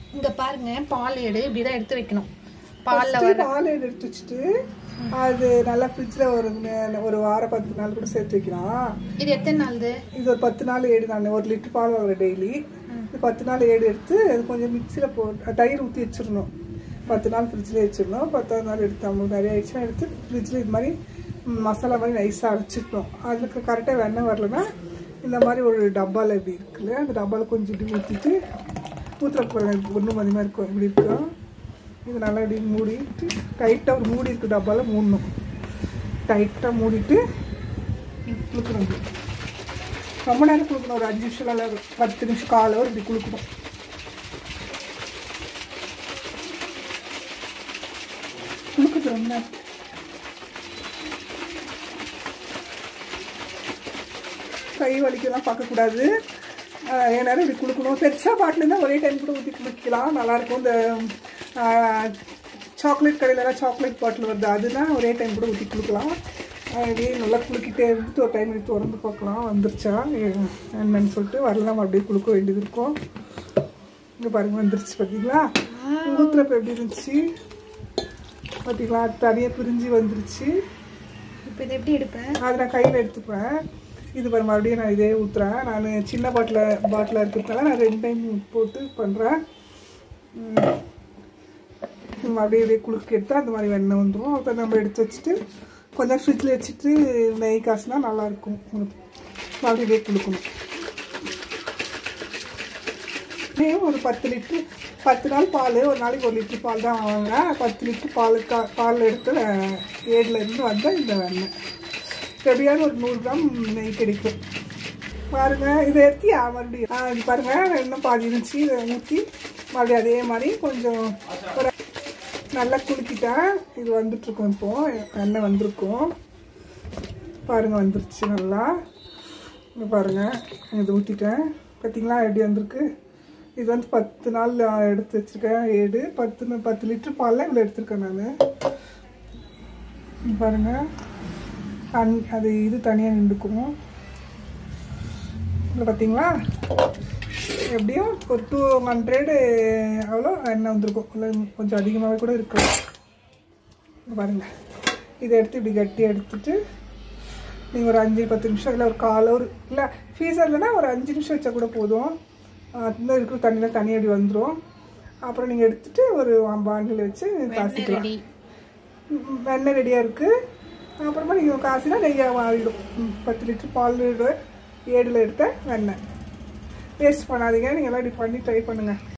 இங்க பாருங்க பால் எடு இப்படிதான் எடுத்து வைக்கணும் பால்ல First வர பால் எடுத்து வச்சுட்டு அது நல்லா ஃப்ரிட்ஜில் ஒரு நே- ஒரு வாரம் பத்து நாள் கூட சேர்த்து வைக்கலாம் இது எத்தனை நாள்து இது ஒரு பத்து நாள் ஏடு நான் ஒரு லிட்டர் பால் வாங்குறேன் டெய்லி இது பத்து நாள் ஏடு எடுத்து அது கொஞ்சம் மிக்சியில் போ தயிர் ஊற்றி வச்சிடணும் பத்து நாள் ஃப்ரிட்ஜில் வச்சிடணும் பத்தாவது நாள் எடுத்து நம்மளுக்கு நிறைய ஆயிடுச்சுன்னா எடுத்து ஃப்ரிட்ஜில் இது மாதிரி ம், மசாலா மாதிரி நைஸாக அரைச்சிக்கணும் அதுக்கு கரெக்டாக வெண்ணெய் வரலன்னா இந்த மாதிரி ஒரு டப்பாவில் இப்படி இருக்குல்ல அந்த டப்பாவில் கொஞ்சம் இப்படி ஊற்றிட்டு ஊற்றுற பாருங்க ஒன்றும் மதியமாக இருக்கும் இப்படி இருக்கும் இது நல்லா இப்படி மூடிட்டு டைட்டாக ஒரு மூடி இருக்கு டப்பாவில் மூடணும் டைட்டாக மூடிட்டு குளுக்கணும் இப்படி. ரொம்ப நேரம் குளுக்கணும் ஒரு அஞ்சு நிமிஷம் இல்லை பத்து நிமிஷம் காலை ஒரு இப்படி குளுக்கணும் குளுக்குது ரொம்ப நேரம் கை வலிக்கலாம் பார்க்கக்கூடாது ஆஹ் என் நேரம் இப்படி குளுக்கணும் பெருசாக பாட்டில் இருந்தால் ஒரே டைம் கூட ஊற்றி குளிக்கலாம் நல்லாயிருக்கும் இந்த சாக்லேட் கடையிலலாம் சாக்லேட் பாட்டில் வருது அதுதான் ஒரே டைம் கூட ஊற்றி குளுக்கலாம் ஆஹ் இப்படியே நல்லா குலுக்கிட்டே இருந்துட்டு ஒரு டைம் எடுத்து திறந்து பார்க்கலாம் வந்துருச்சா எ- என்னன்னு சொல்லிட்டு வரலாம் அப்படியே குளுக்க வேண்டியது இருக்கும் இங்கே பாருங்க வந்துருச்சு பார்த்தீங்களா ஊத்துறப்ப எப்படி இருந்துச்சு பார்த்தீங்களா தனியாக பிரிஞ்சு வந்துருச்சு இப்போ இதை எப்படி எடுப்பேன் அதை நான் கையில் எடுத்துப்பேன் இது பாரு மறுபடியும் நான் இதே ஊற்றுறேன் நான் சின்ன பாட்டில் பாட்டில் இருக்கிறதுனால நான் ரெண்டு டைம் போட்டு பண்ணுறேன் மறுபடியும் இதே குளுக்கு எடுத்து அந்த மாதிரி வெண்ணெய் வந்துடும் அதை நம்ம எடுத்து வச்சுட்டு கொஞ்சம் ஃப்ரிட்ஜில் வச்சுட்டு நெய் காசுனா நல்லாயிருக்கும் மறுபடியும் இதே குளுக்கணும் நெய் ஒரு பத்து லிட்ரு பத்து நாள் பால் ஒரு நாளைக்கு ஒரு லிட்டர் பால் தான் வாங்குறேன் பத்து லிட்டர் பால் கா பால் எடுத்து அஹ், ஏடுல இருந்து வந்தால் இந்த வெண்ணெய் எப்படியாவது ஒரு நூறு கிராம் நெய் கிடைக்கும் பாருங்க இதை எடுத்தியா மறுபடியும் ஆ இது பாருங்க இன்னும் பாதி இருந்துச்சு இதை ஊற்றி மறுபடியும் அதே மாதிரி கொஞ்சம் ஒரு நல்லா குலுக்கிட்டேன் இது வந்துட்டுருக்கும் இப்போ எண்ணெய் வந்திருக்கும் பாருங்க வந்துருச்சு நல்லா இங்க பாருங்க இது ஊற்றிட்டேன் பார்த்தீங்களா எப்படி வந்திருக்கு இது வந்து பத்து நாள் எடுத்து வச்சிருக்கேன் ஏடு பத்து நா- பத்து லிட்டர் பாலில் இவ்வளோ எடுத்திருக்கேன் நான் பாருங்க அன் அது இது தனியாக நின்றுக்கும் இதில் பார்த்தீங்களா எப்படியும் ஒரு டூ ஹண்ட்ரடு அவ்வளோ எண்ணெய் வந்திருக்கும் இல்லை கொஞ்சம் அதிகமாகவே கூட இருக்கும் இங்க பாருங்க இதை எடுத்து இப்படி கட்டி எடுத்துட்டு நீங்கள் ஒரு அஞ்சு பத்து நிமிஷம் இல்லை ஒரு கால் ஒரு இல்லை ஃபீஸர்லனா ஒரு அஞ்சு நிமிஷம் வச்சா கூட போதும் ஆஹ் இன்னும் இருக்கிற தண்ணியில் தண்ணி அப்படி வந்துடும் அப்புறம் நீங்கள் எடுத்துட்டு ஒரு பாண்டில் வச்சு காசிக்கலாம் ரெடி ம், வெண்ணெய் ரெடியாக இருக்குது அப்புறமா நீங்கள் காசுனா நெய்யாக மாறிடும் ம், பத்து லிட்டர் பால் ஏடில் எடுத்த வெண்ணெய் வேஸ்ட் பண்ணாதீங்க நீங்கள் எல்லாம் இப்படி பண்ணி ட்ரை பண்ணுங்கள்